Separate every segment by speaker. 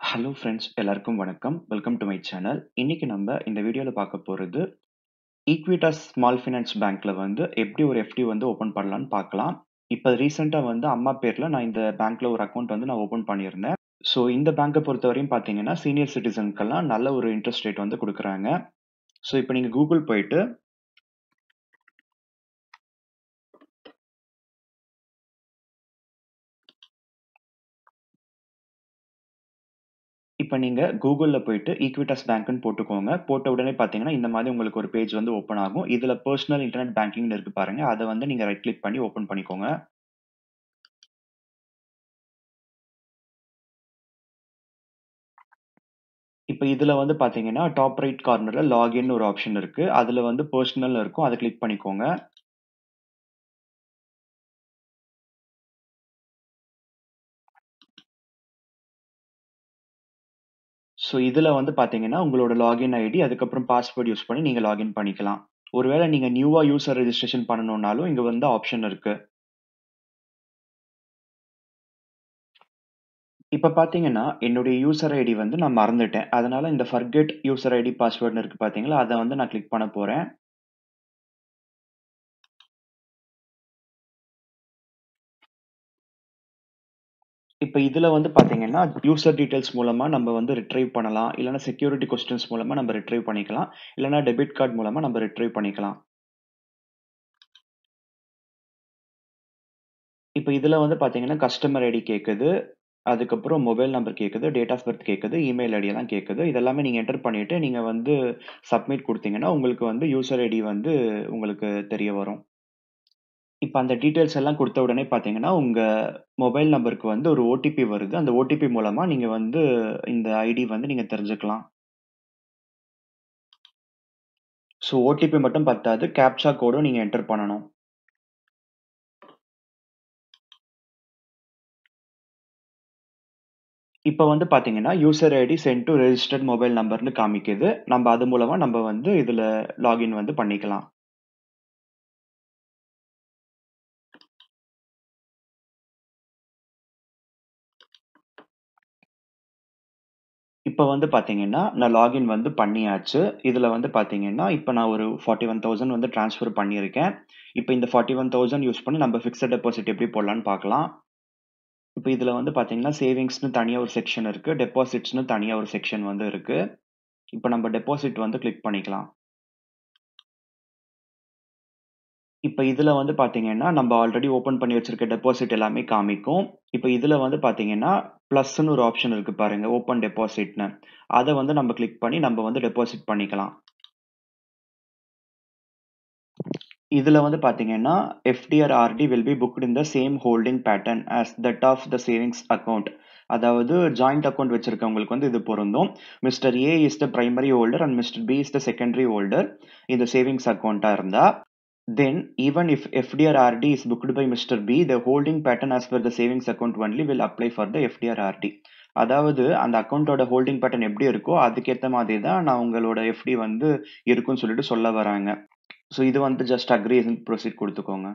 Speaker 1: Hello friends எல்லாருக்கும் வணக்கம் welcome to my channel இன்னைக்கு நம்ம இந்த வீடியோவில் பார்க்க போகிறது ஈக்விட்டாஸ் ஸ்மால் ஃபினான்ஸ் பேங்க்ல வந்து எப்படி ஒரு எஃப்டி வந்து ஓப்பன் பண்ணலான்னு பார்க்கலாம் இப்போ ரீசெண்டாக வந்து அம்மா பேரில் நான் இந்த பேங்க்ல ஒரு அக்கௌண்ட் வந்து நான் ஓப்பன் பண்ணியிருந்தேன் ஸோ இந்த பேங்க்கை பொறுத்தவரையும் பார்த்தீங்கன்னா சீனியர் சிட்டிசனுக்கெல்லாம் நல்ல ஒரு இன்ட்ரெஸ்ட் ரேட் வந்து கொடுக்குறாங்க ஸோ இப்போ நீங்கள் கூகுள் போயிட்டு இப்போ நீங்கள் கூகுளில் போயிட்டு ஈக்விட்டாஸ் பேங்க்னு போட்டுக்கோங்க போட்ட உடனே பார்த்தீங்கன்னா இந்த மாதிரி உங்களுக்கு ஒரு பேஜ் வந்து ஓப்பன் ஆகும் இதில் பர்சனல் இன்டர்நெட் பேங்கிங்னு இருக்கு பாருங்க அதை வந்து நீங்கள் ரைட் கிளிக் பண்ணி ஓப்பன் பண்ணிக்கோங்க இப்போ இதில் வந்து பார்த்தீங்கன்னா டாப் ரைட் கார்னரில் லாகின் ஒரு ஆப்ஷன் இருக்கு அதில் வந்து பர்சனல் இருக்கும் அதை கிளிக் பண்ணிக்கோங்க ஸோ இதில் வந்து பார்த்தீங்கன்னா உங்களோட லாகின் ஐடி அதுக்கப்புறம் பாஸ்வேர்ட் யூஸ் பண்ணி நீங்கள் லாகின் பண்ணிக்கலாம் ஒருவேளை நீங்கள் நியூவாக யூசர் ரெஜிஸ்ட்ரேஷன் பண்ணணும்னாலும் இங்கே வந்து ஆப்ஷன் இருக்கு இப்போ பார்த்தீங்கன்னா என்னுடைய யூசர் ஐடி வந்து நான் மறந்துட்டேன் அதனால இந்த ஃபர்கெட் யூசர் ஐடி பாஸ்வேர்டுன்னு இருக்கு பார்த்தீங்களா அதை வந்து நான் கிளிக் பண்ண போகிறேன் இப்போ இதில் வந்து பார்த்தீங்கன்னா யூசர் டீடைல்ஸ் மூலமாக நம்ம வந்து ரிட்ரைவ் பண்ணலாம் இல்லைனா செக்யூரிட்டி கொஸ்டின்ஸ் மூலமாக நம்ம ரிட்ரைவ் பண்ணிக்கலாம் இல்லைனா டெபிட் கார்டு மூலமாக நம்ம ரிட்ரைவ் பண்ணிக்கலாம் இப்போ இதில் வந்து பார்த்தீங்கன்னா கஸ்டமர் ஐடி கேட்குது அதுக்கப்புறம் மொபைல் நம்பர் கேட்குது டேட் ஆஃப் பர்த் கேட்குது இமெயில் ஐடி எல்லாம் கேட்குது இதெல்லாமே நீங்கள் என்டர் பண்ணிவிட்டு நீங்கள் வந்து சப்மிட் கொடுத்தீங்கன்னா உங்களுக்கு வந்து யூசர் ஐடி வந்து உங்களுக்கு தெரிய வரும் இப்போ அந்த டீட்டெயில்ஸ் எல்லாம் கொடுத்த உடனே பார்த்தீங்கன்னா உங்கள் மொபைல் நம்பருக்கு வந்து ஒரு ஓடிபி வருது அந்த ஓடிபி மூலமாக நீங்கள் வந்து இந்த ஐடி வந்து நீங்கள் தெரிஞ்சுக்கலாம் ஸோ ஓடிபி மட்டும் பத்தாது கேப்சா கோடும் நீங்கள் என்டர் பண்ணணும் இப்போ வந்து பார்த்தீங்கன்னா user ID sent to registered mobile நம்பர்னு காமிக்குது நம்ம அது மூலமாக நம்ம வந்து இதில் லாகின் வந்து பண்ணிக்கலாம் இப்போ வந்து பார்த்தீங்கன்னா நான் லாகின் வந்து பண்ணியாச்சு இதில் வந்து பார்த்தீங்கன்னா இப்போ நான் ஒரு ஃபார்ட்டி ஒன் தௌசண்ட் வந்து ட்ரான்ஸ்ஃபர் பண்ணியிருக்கேன் இப்போ இந்த ஃபார்ட்டி ஒன் தௌசண்ட் யூஸ் பண்ணி நம்ம ஃபிக்ஸட் டெபாசிட் எப்படி போடலான்னு பார்க்கலாம் இப்போ இதில் வந்து பார்த்தீங்கன்னா சேவிங்ஸ்னு தனியாக ஒரு செக்ஷன் இருக்குது டெபாசிட்ஸ்னு தனியாக ஒரு செக்ஷன் வந்து இருக்குது இப்போ நம்ம டெபாசிட் வந்து கிளிக் பண்ணிக்கலாம் இப்போ இதில் வந்து பார்த்தீங்கன்னா நம்ம ஆல்ரெடி ஓப்பன் பண்ணி வச்சிருக்க டெபாசிட் எல்லாமே காமிக்கும் இப்போ இதில் வந்து பார்த்தீங்கன்னா ப்ளஸ்ன்னு ஒரு ஆப்ஷன் இருக்கு பாருங்க ஓப்பன் டெபாசிட்னு அதை வந்து நம்ம கிளிக் பண்ணி நம்ம வந்து டெபாசிட் பண்ணிக்கலாம் இதில் வந்து பார்த்தீங்கன்னா FDR RD will be booked in the same holding pattern as that of the savings account அதாவது ஜாயிண்ட் அக்கௌண்ட் வச்சிருக்கவங்களுக்கு வந்து இது பொருந்தும் mister A is the primary holder and mister B is the secondary holder இந்த savings அக்கௌண்ட்டாக இருந்தால் Then, even if FDR RD is booked by Mr. B, the holding pattern as per the savings account only will apply for the FDR RD. அதாவது அந்த அக்கௌண்ட்டோட holding pattern எப்படி இருக்கோ அதுக்கேற்ற மாதிரி தான் நான் உங்களோட எஃப்டி வந்து இருக்குன்னு சொல்லிட்டு சொல்ல வராங்க ஸோ இது வந்து ஜஸ்ட் அக்ரி ப்ரொசீட் கொடுத்துக்கோங்க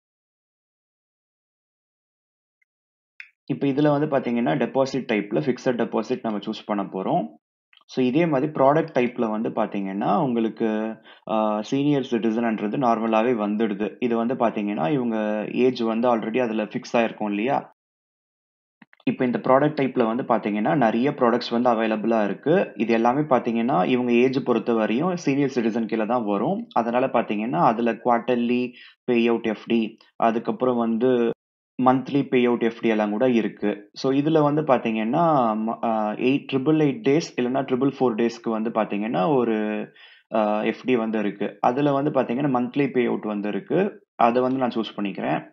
Speaker 1: இப்போ இதில் வந்து பார்த்தீங்கன்னா டெபாசிட் டைப்பில் ஃபிக்ஸட் டெபாசிட் நம்ம சூஸ் பண்ண போகிறோம் ஸோ இதே மாதிரி ப்ராடக்ட் டைப்பில் வந்து பார்த்தீங்கன்னா உங்களுக்கு சீனியர் சிட்டிசன்ன்றது நார்மலாகவே வந்துடுது இது வந்து பார்த்தீங்கன்னா இவங்க ஏஜ் வந்து ஆல்ரெடி அதில் ஃபிக்ஸ் ஆகிருக்கும் இல்லையா இப்போ இந்த ப்ராடக்ட் டைப்பில் வந்து பார்த்தீங்கன்னா நிறைய ப்ராடக்ட்ஸ் வந்து அவைலபிளாக இருக்குது இது எல்லாமே பார்த்தீங்கன்னா இவங்க ஏஜ் பொறுத்த வரையும் சீனியர் சிட்டிசன் கீழே தான் வரும் அதனால் பார்த்தீங்கன்னா அதில் குவார்ட்டர்லி பே அவுட் எஃப்டி அதுக்கப்புறம் வந்து மந்த்லி பே அவுட் எஃப்டி எல்லாம் கூட இருக்கு ஸோ இதில் வந்து பார்த்தீங்கன்னா எயிட் ட்ரிபிள் எயிட் டேஸ் இல்லைன்னா ட்ரிபிள் ஃபோர் டேஸ்க்கு வந்து பார்த்தீங்கன்னா ஒரு எஃப்டி வந்து இருக்கு அதில் வந்து பார்த்தீங்கன்னா மந்த்லி பே அவுட் வந்து இருக்கு அதை வந்து நான் சூஸ் பண்ணிக்கிறேன்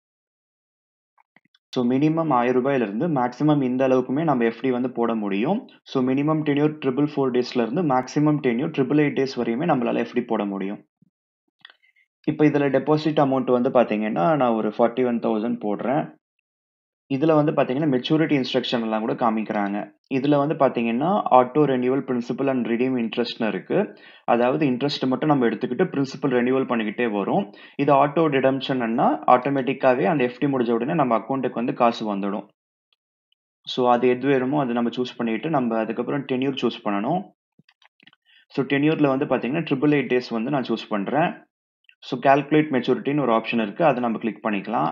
Speaker 1: ஸோ மினிமம் ஆயிரம் ரூபாயிலிருந்து மேக்ஸிமம் இந்த அளவுக்குமே நம்ம எஃப்டி வந்து போட முடியும் so minimum tenure triple four டேஸ்லேருந்து maximum tenure triple eight days வரையுமே நம்மளால எஃப்டி போட முடியும் இப்போ இதில் டெபாசிட் அமௌண்ட் வந்து பார்த்தீங்கன்னா நான் ஒரு ஃபார்ட்டி ஒன் தௌசண்ட் போடுறேன் இதில் வந்து பார்த்தீங்கன்னா மெச்சூரிட்டி இன்ஸ்ட்ரக்ஷன் எல்லாம் கூட காமிக்கிறாங்க இதில் வந்து பார்த்தீங்கன்னா auto renewal principal and redeem இன்ட்ரெஸ்ட்னு இருக்குது அதாவது இன்ட்ரெஸ்ட் மட்டும் நம்ம எடுத்துக்கிட்டு பிரின்சிபல் ரெனியூவல் பண்ணிக்கிட்டே வரும் இது ஆட்டோ டிடம்ஷன்னா ஆட்டோமேட்டிக்காகவே அந்த எஃப்டி முடிஞ்ச உடனே நம்ம அக்கௌண்ட்டுக்கு வந்து காசு வந்துடும் ஸோ அது எது வேணுமோ அதை நம்ம சூஸ் பண்ணிட்டு நம்ம அதுக்கப்புறம் டென்யூர் சூஸ் பண்ணணும் ஸோ டென்யூரில் வந்து பார்த்தீங்கன்னா ட்ரிபிள் எயிட் டேஸ் வந்து நான் சூஸ் பண்ணுறேன் ஸோ கால்குலேட் மெச்சூரிட்டின்னு ஒரு ஆப்ஷன் இருக்குது அதை நம்ம கிளிக் பண்ணிக்கலாம்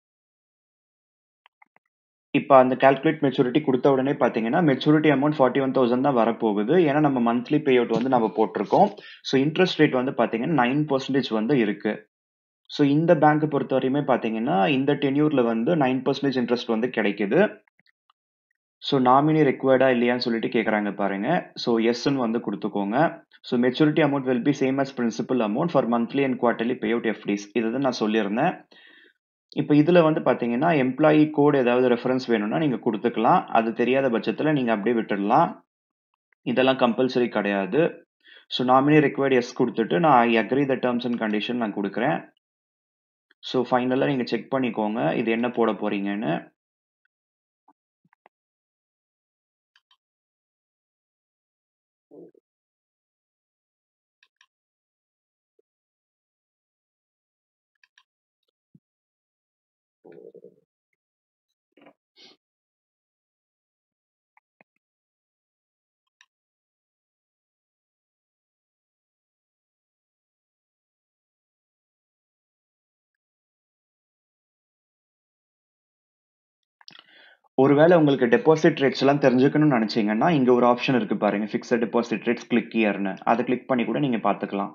Speaker 1: இப்போ அந்த கால்குலேட் மெச்சூரிட்டி கொடுத்த உடனே பார்த்தீங்கன்னா maturity amount forty one thousand தான் வரப்போகுது ஏன்னா நம்ம மந்த்லி பே அவுட் வந்து நம்ம போட்டிருக்கோம் ஸோ இன்ட்ரெஸ்ட் ரேட் வந்து பார்த்தீங்கன்னா நைன் பர்சன்டேஜ் வந்து இருக்கு ஸோ இந்த பேங்க்கை பொறுத்த வரையுமே பார்த்தீங்கன்னா இந்த டென்யூரில் வந்து நைன் பர்சன்டேஜ் இன்ட்ரெஸ்ட் வந்து கிடைக்குது ஸோ நாமினி ரெக்வயர்டா இல்லையான்னு சொல்லிட்டு கேட்குறாங்க பாருங்க ஸோ எஸ்ன்னு வந்து கொடுத்துக்கோங்க so maturity amount will be same as principal amount for monthly and quarterly pay out FDs இதை தான் நான் சொல்லியிருந்தேன் இப்போ இதில் வந்து பார்த்தீங்கன்னா எம்ப்ளாயி கோட் ஏதாவது ரெஃபரன்ஸ் வேணும்னா நீங்கள் கொடுத்துக்கலாம் அது தெரியாத பட்சத்தில் நீங்கள் அப்படியே விட்டுடலாம் இதெல்லாம் கம்பல்சரி கிடையாது ஸோ நாமினி ரெக்வயர்ட் எஸ் கொடுத்துட்டு நான் I agree the terms and condition நான் கொடுக்குறேன் ஸோ ஃபைனலாக நீங்கள் செக் பண்ணிக்கோங்க இது என்ன போட போறீங்கன்னு ஒருவேளை உங்களுக்கு டெபாசிட் ரேட்ஸ் எல்லாம் தெரிஞ்சுக்கணும்னு நினைச்சீங்கன்னா இங்க ஒரு ஆப்ஷன் இருக்கு பாருங்க ஃபிக்ஸட் டெபாசிட் ரேட்ஸ் கிளிக் இயர்னு அதை கிளிக் பண்ணி கூட நீங்க பாத்துக்கலாம்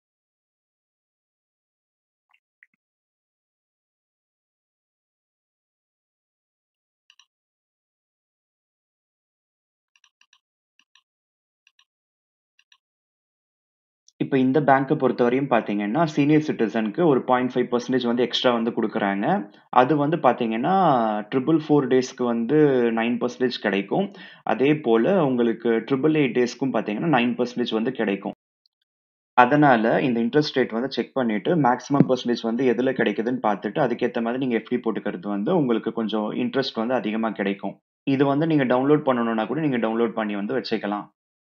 Speaker 1: இப்போ இந்த பேங்க்கை பொறுத்தவரையும் பார்த்தீங்கன்னா சீனியர் சிட்டிசனுக்கு ஒரு பாயிண்ட் ஃபைவ் பர்சன்டேஜ் வந்து எக்ஸ்ட்ரா வந்து கொடுக்குறாங்க அது வந்து பார்த்தீங்கன்னா ட்ரிபிள் ஃபோர் டேஸ்க்கு வந்து நைன் பர்சன்டேஜ் கிடைக்கும் அதே போல் உங்களுக்கு ட்ரிபிள் எயிட் டேஸ்க்கும் பார்த்தீங்கன்னா நைன் பர்சன்டேஜ் வந்து கிடைக்கும் அதனால இந்த இன்ட்ரெஸ்ட் ரேட் வந்து செக் பண்ணிட்டு மேக்ஸிமம் பர்சன்டேஜ் வந்து எதுல கிடைக்குதுன்னு பார்த்துட்டு அதுக்கேற்ற மாதிரி நீங்க எஃப்டி போட்டுக்கிறது வந்து உங்களுக்கு கொஞ்சம் இன்ட்ரெஸ்ட் வந்து அதிகமா கிடைக்கும் இது வந்து நீங்க டவுன்லோட் பண்ணணும்னா கூட நீங்க டவுன்லோட் பண்ணி வந்து வச்சுக்கலாம்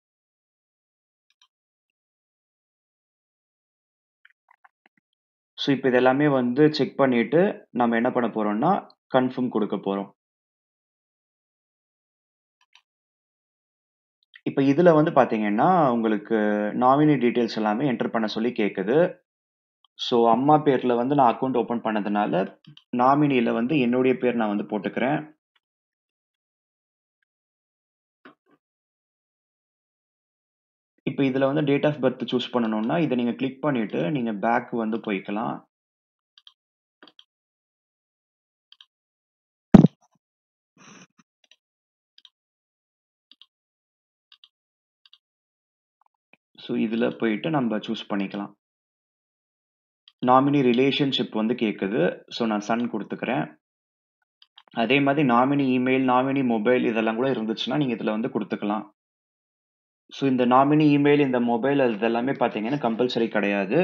Speaker 1: ஸோ இப்போ இதெல்லாமே வந்து செக் பண்ணிட்டு நம்ம என்ன பண்ண போறோம்னா கன்ஃபார்ம் கொடுக்க போறோம் இப்போ இதுல வந்து பாத்தீங்கன்னா உங்களுக்கு நாமினி டீடைல்ஸ் எல்லாமே என்டர் பண்ண சொல்லி கேக்குது ஸோ அம்மா பேர்ல வந்து நான் அக்கௌண்ட் ஓபன் பண்ணதுனால நாமினியில வந்து என்னுடைய பேர் நான் வந்து போட்டுக்கிறேன் இப்போ இதுல வந்து டேட் ஆஃப் பர்த் சூஸ் பண்ணணும்னா இதை நீங்க கிளிக் பண்ணிட்டு நீங்க பேக் வந்து போய்க்கலாம் ஸோ இதுல போயிட்டு நம்ம சூஸ் பண்ணிக்கலாம் நாமினி ரிலேஷன்ஷிப் வந்து கேட்குது ஸோ நான் சன் கொடுத்துக்கிறேன் அதே மாதிரி நாமினி இமெயில் நாமினி மொபைல் இதெல்லாம் கூட இருந்துச்சுன்னா நீங்க இதுல வந்து கொடுத்துக்கலாம் ஸோ இந்த நாமினி இமெயில் இந்த மொபைல் அது எல்லாமே பார்த்தீங்கன்னா கம்பல்சரி கிடையாது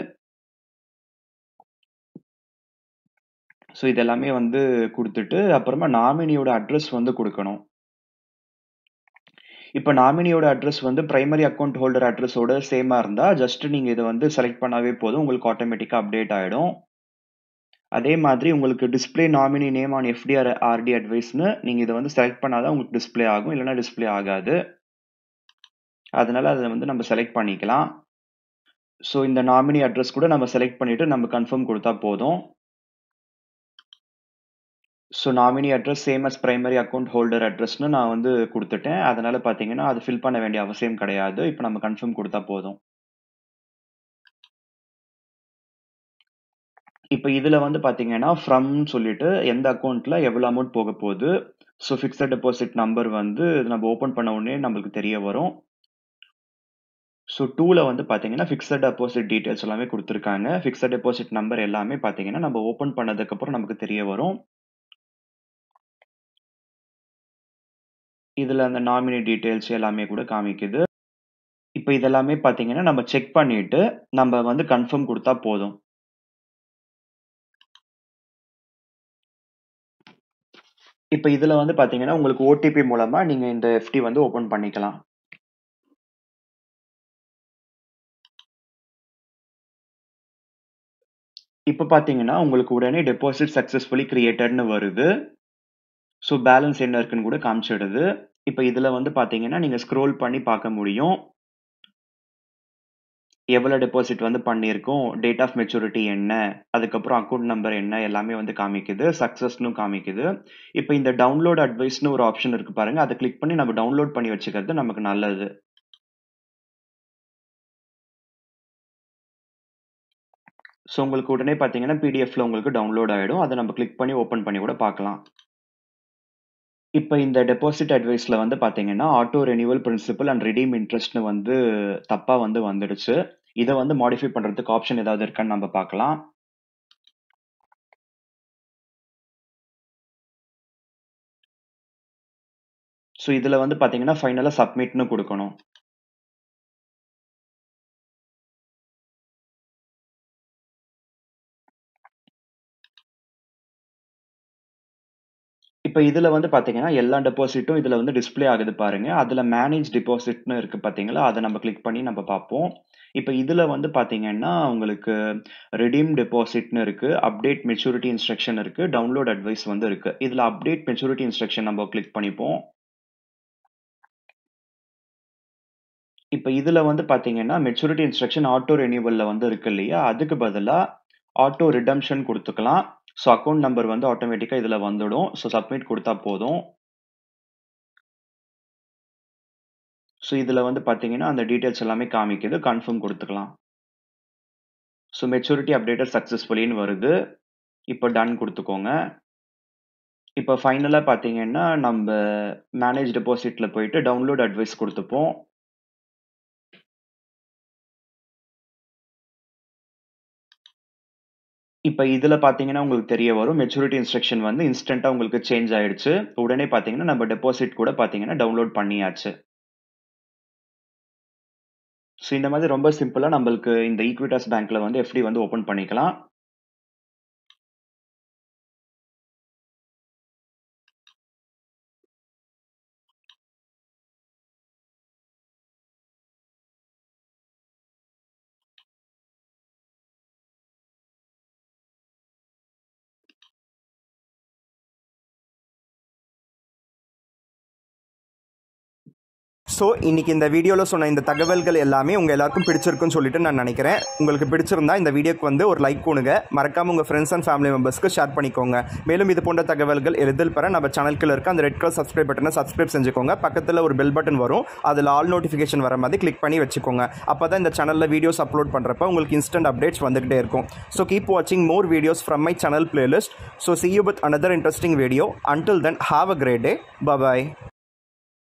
Speaker 1: ஸோ இதெல்லாமே வந்து கொடுத்துட்டு அப்புறமா நாமினியோட அட்ரஸ் வந்து கொடுக்கணும் இப்போ நாமினியோட அட்ரஸ் வந்து பிரைமரி அக்கௌண்ட் ஹோல்டர் அட்ரஸோட சேமா இருந்தா ஜஸ்ட் நீங்க இதை வந்து செலக்ட் பண்ணாவே போதும் உங்களுக்கு ஆட்டோமேட்டிக்கா அப்டேட் ஆயிடும் அதே மாதிரி உங்களுக்கு display nominee name on FDR RD அட்வைஸ்னு நீங்க இதை வந்து செலக்ட் பண்ணாதான் உங்களுக்கு டிஸ்பிளே ஆகும் இல்லைன்னா டிஸ்பிளே ஆகாது அதனால அதை வந்து நம்ம செலக்ட் பண்ணிக்கலாம் ஸோ இந்த நாமினி அட்ரஸ் கூட நம்ம செலக்ட் பண்ணிட்டு நம்ம கன்ஃபார்ம் கொடுத்தா போதும் so nominee address same as primary account holder அட்ரஸ்னு நான் வந்து கொடுத்துட்டேன் அதனால பார்த்தீங்கன்னா அது ஃபில் பண்ண வேண்டிய அவசியம் கிடையாது இப்போ நம்ம கன்ஃபார்ம் கொடுத்தா போதும் இப்போ இதில் வந்து பார்த்தீங்கன்னா ஃப்ரம் சொல்லிட்டு எந்த அக்கௌண்ட்ல எவ்வளோ அமௌண்ட் போக போகுது ஸோ ஃபிக்ஸட் டெபாசிட் நம்பர் வந்து நம்ம ஓப்பன் பண்ண உடனே நம்மளுக்கு தெரிய வரும் ஸோ டூவில் வந்து பார்த்தீங்கன்னா ஃபிக்ஸட் டெபாசிட் டீட்டெயில்ஸ் எல்லாமே கொடுத்துருக்காங்க ஃபிக்ஸட் டெபாசிட் நம்பர் எல்லாமே பார்த்தீங்கன்னா நம்ம ஓப்பன் பண்ணதுக்கப்புறம் நமக்கு தெரிய வரும் இதில் அந்த நாமினி டீட்டெயில்ஸ் எல்லாமே கூட காமிக்குது இப்போ இதெல்லாமே பார்த்தீங்கன்னா நம்ம செக் பண்ணிட்டு நம்ம வந்து கன்ஃபார்ம் கொடுத்தா போதும் இப்போ இதில் வந்து பார்த்தீங்கன்னா உங்களுக்கு ஓடிபி மூலமா நீங்க இந்த எஃப்டி வந்து ஓபன் பண்ணிக்கலாம் இப்போ பார்த்தீங்கன்னா உங்களுக்கு உடனே டெபாசிட் சக்ஸஸ்ஃபுல்லி கிரியேட்டட்னு வருது ஸோ பேலன்ஸ் என்ன இருக்குன்னு கூட காமிச்சிடுது இப்போ இதில் வந்து பார்த்தீங்கன்னா நீங்கள் ஸ்க்ரோல் பண்ணி பார்க்க முடியும் எவ்வளோ டெபாசிட் வந்து பண்ணியிருக்கோம் டேட் ஆஃப் மெச்சூரிட்டி என்ன அதுக்கப்புறம் அக்கௌண்ட் நம்பர் என்ன எல்லாமே வந்து காமிக்குது சக்ஸஸ்னு காமிக்குது இப்போ இந்த டவுன்லோட் அட்வைஸ்னு ஒரு ஆப்ஷன் இருக்கு பாருங்க அதை கிளிக் பண்ணி நம்ம டவுன்லோட் பண்ணி வச்சுக்கிறது நமக்கு நல்லது ஸோ உங்களுக்கு உடனே பார்த்தீங்கன்னா பிடிஎஃப்ல உங்களுக்கு டவுன்லோட் ஆகிடும் அதை நம்ம கிளிக் பண்ணி ஓப்பன் பண்ணி கூட பார்க்கலாம் இப்போ இந்த டெபாசிட் அட்வைஸில் வந்து பார்த்தீங்கன்னா auto renewal principal and redeem இன்ட்ரெஸ்ட்னு வந்து தப்பாக வந்து வந்துடுச்சு இதை வந்து மாடிஃபை பண்ணுறதுக்கு ஆப்ஷன் ஏதாவது இருக்கான்னு நம்ம பார்க்கலாம் ஸோ இதில் வந்து பார்த்தீங்கன்னா ஃபைனலாக சப்மிட்னு கொடுக்கணும் இப்போ இதில் வந்து பார்த்தீங்கன்னா எல்லா டெபாசிட்டும் இதில் வந்து டிஸ்பிளே ஆகுது பாருங்க அதில் மேனேஜ் டெபாசிட்னு இருக்குது பார்த்தீங்களா அதை நம்ம கிளிக் பண்ணி நம்ம பார்ப்போம் இப்போ இதில் வந்து பார்த்தீங்கன்னா உங்களுக்கு ரெடீம் டெபாசிட்னு இருக்குது அப்டேட் மெச்சூரிட்டி இன்ஸ்ட்ரக்ஷன் இருக்குது டவுன்லோட் அட்வைஸ் வந்து இருக்குது இதில் அப்டேட் மெச்சூரிட்டி இன்ஸ்ட்ரக்ஷன் நம்ம கிளிக் பண்ணிப்போம் இப்போ இதில் வந்து பார்த்தீங்கன்னா மெச்சூரிட்டி இன்ஸ்ட்ரக்ஷன் ஆட்டோ ரெனியூவலில் வந்து இருக்கு இல்லையா அதுக்கு பதிலாக ஆட்டோ ரிடம்ஷன் கொடுத்துக்கலாம் ஸோ அக்கௌண்ட் நம்பர் வந்து ஆட்டோமேட்டிக்காக இதில் வந்துடும் ஸோ சப்மிட் கொடுத்தா போதும் ஸோ இதில் வந்து பார்த்தீங்கன்னா அந்த டீட்டெயில்ஸ் எல்லாமே காமிக்குது கன்ஃபார்ம் கொடுத்துக்கலாம் ஸோ மெச்சூரிட்டி அப்டேட்டட் சக்ஸஸ்ஃபுல்லின்னு வருது இப்போ டன் கொடுத்துக்கோங்க இப்போ ஃபைனலாக பார்த்தீங்கன்னா நம்ம மேனேஜ் டெபாசிட்டில் போயிட்டு டவுன்லோட் அட்வைஸ் கொடுத்துப்போம் இப்போ இதில் பார்த்தீங்கன்னா உங்களுக்கு தெரிய வரும் மெச்சூரிட்டி இன்ஸ்ட்ரக்ஷன் வந்து இன்ஸ்டண்ட்டாக உங்களுக்கு சேஞ்ச் ஆயிடுச்சு உடனே பார்த்தீங்கன்னா நம்ம டெபாசிட் கூட பார்த்தீங்கன்னா டவுன்லோட் பண்ணியாச்சு ஸோ இந்த மாதிரி ரொம்ப சிம்பிளாக நம்மளுக்கு இந்த ஈக்விட்டாஸ் பேங்க்கில் வந்து எஃப்டி வந்து ஓப்பன் பண்ணிக்கலாம்
Speaker 2: ஸோ இன்னைக்கு இந்த வீடியோவில் சொன்ன இந்த தகவல்கள் எல்லாமே உங்கள் எல்லாருக்கும் பிடிச்சிருக்குன்னு சொல்லிட்டு நான் நினைக்கிறேன் உங்களுக்கு பிடிச்சிருந்தா இந்த வீடியோக்கு வந்து ஒரு லைக் கொடுங்க மறக்காம உங்கள் ஃப்ரெண்ட்ஸ் அண்ட் ஃபேமிலி மெம்பர்ஸ்க்கு ஷேர் பண்ணிக்கோங்க மேலும் இது போன்ற தகவல்கள் எளிதில் பெற நம்ம சேனலுக்குள்ள இருக்க அந்த ரெட் கலர் சப்ஸ்கிரைப் பட்டனை சப்ஸ்கிரைப் செஞ்சுக்கோங்க பக்கத்தில் ஒரு பெல் பட்டன் வரும் அதில் ஆல் நோட்டிஃபிகேஷன் வர மாதிரி கிளிக் பண்ணி வச்சுக்கோங்க அப்போ தான் இந்த சேனலில் வீடியோஸ் அப்லோட் பண்ணுறப்ப உங்களுக்கு இன்ஸ்டன்ட் அப்டேட்ஸ் வந்துகிட்டே இருக்கும் ஸோ கீப் வாட்சிங் more videos from my channel playlist so see you with another interesting video until then have a great day bye bye